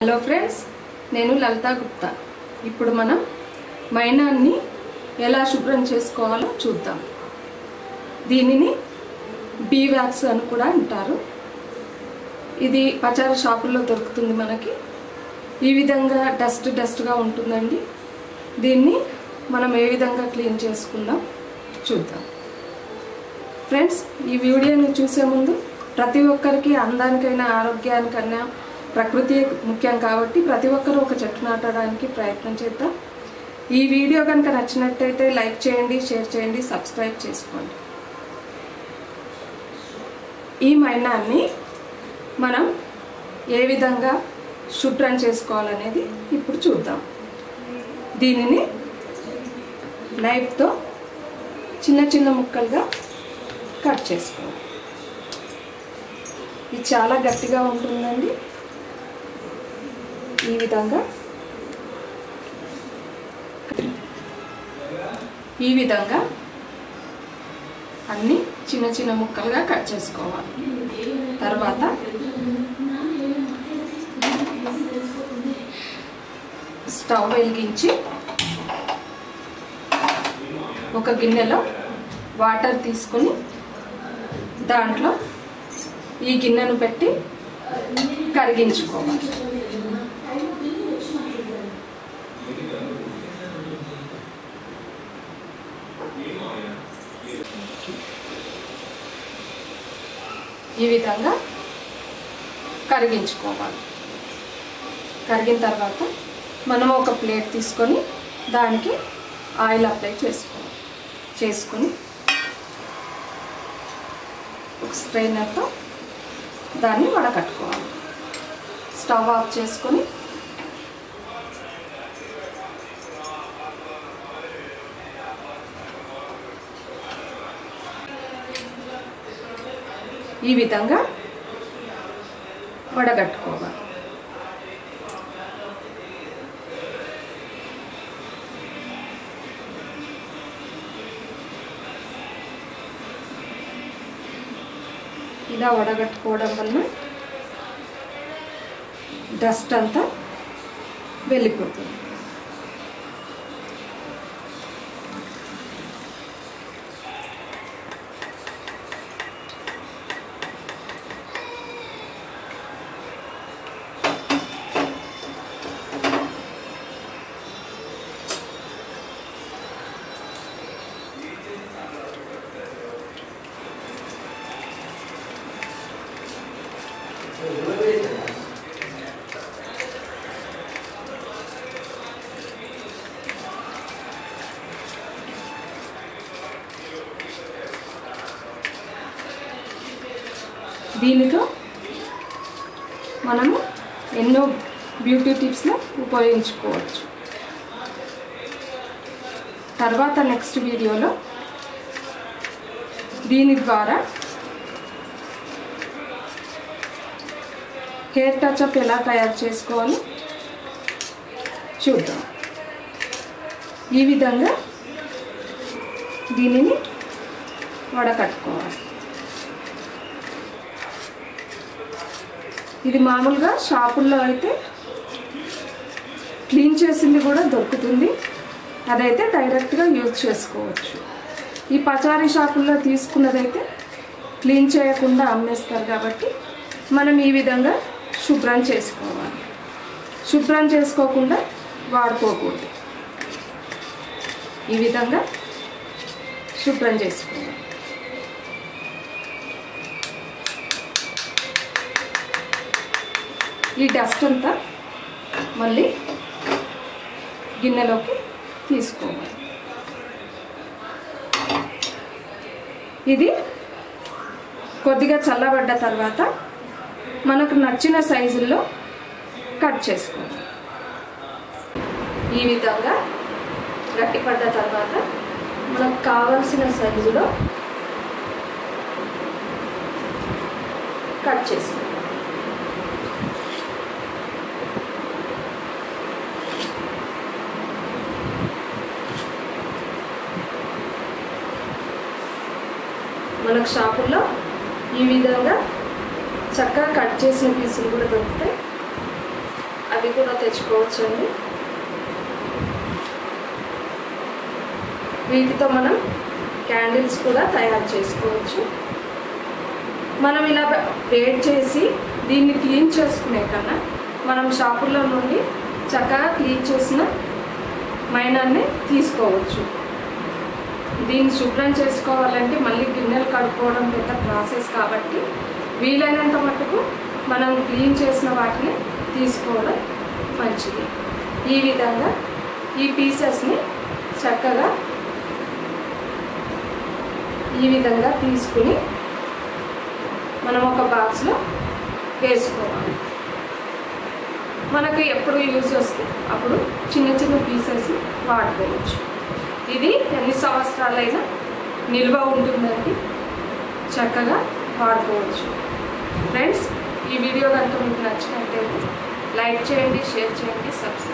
hello friends నేను లలితా గుప్తా ఇప్పుడు మనం మైనాన్ని ఎలా శుభ్రం చేసుకోవాలో చూద్దాం దీనిని బీ వ్యాక్స్ అని కూడా అంటారు ఇది పచార షాపుల్లో దొరుకుతుంది మనకి ఈ విధంగా డస్ట్ డస్ట్గా ఉంటుందండి దీన్ని మనం ఏ విధంగా క్లీన్ చేసుకుందాం చూద్దాం ఫ్రెండ్స్ ఈ వీడియోని చూసే ముందు ప్రతి ఒక్కరికి అందానికైనా ఆరోగ్యానికైనా ప్రకృతి ముఖ్యం కాబట్టి ప్రతి ఒక్కరూ ఒక చెట్టు నాటడానికి ప్రయత్నం చేద్దాం ఈ వీడియో కనుక నచ్చినట్టయితే లైక్ చేయండి షేర్ చేయండి సబ్స్క్రైబ్ చేసుకోండి ఈ మైనాన్ని మనం ఏ విధంగా శుభ్రం చేసుకోవాలనేది ఇప్పుడు చూద్దాం దీనిని నైఫ్తో చిన్న చిన్న ముక్కలుగా కట్ చేసుకోవాలి ఇది చాలా గట్టిగా ఉంటుందండి ఈ విధంగా ఈ విధంగా అన్ని చిన్న చిన్న ముక్కలుగా కట్ చేసుకోవాలి తర్వాత స్టవ్ వెలిగించి ఒక గిన్నెలో వాటర్ తీసుకొని దాంట్లో ఈ గిన్నెను పెట్టి కరిగించుకోవాలి ఈ విధంగా కరిగించుకోవాలి కరిగిన తర్వాత మనం ఒక ప్లేట్ తీసుకొని దానికి ఆయిల్ అప్లై చేసుకోవాలి చేసుకొని ఒక స్ట్రైనర్తో దాన్ని వడకట్టుకోవాలి స్టవ్ ఆఫ్ చేసుకొని ఈ విధంగా వడగట్టుకోవాలి ఇలా వడగట్టుకోవడం వలన డస్ట్ అంతా వెళ్ళిపోతుంది దీనితో మనము ఎన్నో బ్యూటీ టిప్స్లో ఉపయోగించుకోవచ్చు తర్వాత నెక్స్ట్ వీడియోలో దీని ద్వారా హెయిర్ టచ్అప్ ఎలా తయారు చేసుకోవాలో చూద్దాం ఈ విధంగా దీనిని వడకట్టుకోవాలి ఇది మామూలుగా షాపుల్లో అయితే క్లీన్ చేసింది కూడా దొరుకుతుంది అదైతే డైరెక్ట్గా యూజ్ చేసుకోవచ్చు ఈ పచారీ షాపుల్లో తీసుకున్నదైతే క్లీన్ చేయకుండా అమ్మేస్తారు కాబట్టి మనం ఈ విధంగా శుభ్రం చేసుకోవాలి శుభ్రం చేసుకోకుండా వాడుకోకూడదు ఈ విధంగా శుభ్రం చేసుకోవాలి ఈ డస్ట్ అంతా మళ్ళీ గిన్నెలోకి తీసుకోవాలి ఇది కొద్దిగా చల్లబడ్డ తర్వాత మనకు నచ్చిన సైజుల్లో కట్ చేసుకోవాలి ఈ విధంగా గట్టిపడ్డ తర్వాత మనకు కావలసిన సైజులో కట్ చేసుకోవాలి మనకు షాపుల్లో ఈ విధంగా చక్కగా కట్ చేసిన పీసులు కూడా దొరుకుతాయి అవి అవి కూడా తెచ్చుకోవచ్చండి వీటితో మనం క్యాండిల్స్ కూడా తయారు చేసుకోవచ్చు మనం ఇలా వేట్ చేసి దీన్ని క్లీన్ చేసుకునే కన్నా మనం షాపుల్లో నుండి చక్కగా క్లీన్ చేసిన మైనాన్ని తీసుకోవచ్చు దీన్ని శుభ్రం చేసుకోవాలంటే మళ్ళీ గిన్నెలు కడుక్కోవడం పెద్ద ప్రాసెస్ కాబట్టి వీలైనంత మటుకు మనం క్లీన్ చేసిన వాటిని తీసుకోవడం మంచిది ఈ విధంగా ఈ పీసెస్ని చక్కగా ఈ విధంగా తీసుకుని మనం ఒక బాక్స్లో వేసుకోవాలి మనకు ఎప్పుడు యూజ్ వస్తే అప్పుడు చిన్న చిన్న పీసెస్ వాడుకోవచ్చు ఇది ఎన్ని సంవత్సరాలైనా నిల్వ ఉంటుందండి చక్కగా వాడుకోవచ్చు ఫ్రెండ్స్ ఈ వీడియో కనుక మీకు నచ్చినట్లయితే లైక్ చేయండి షేర్ చేయండి సబ్స్క్రైబ్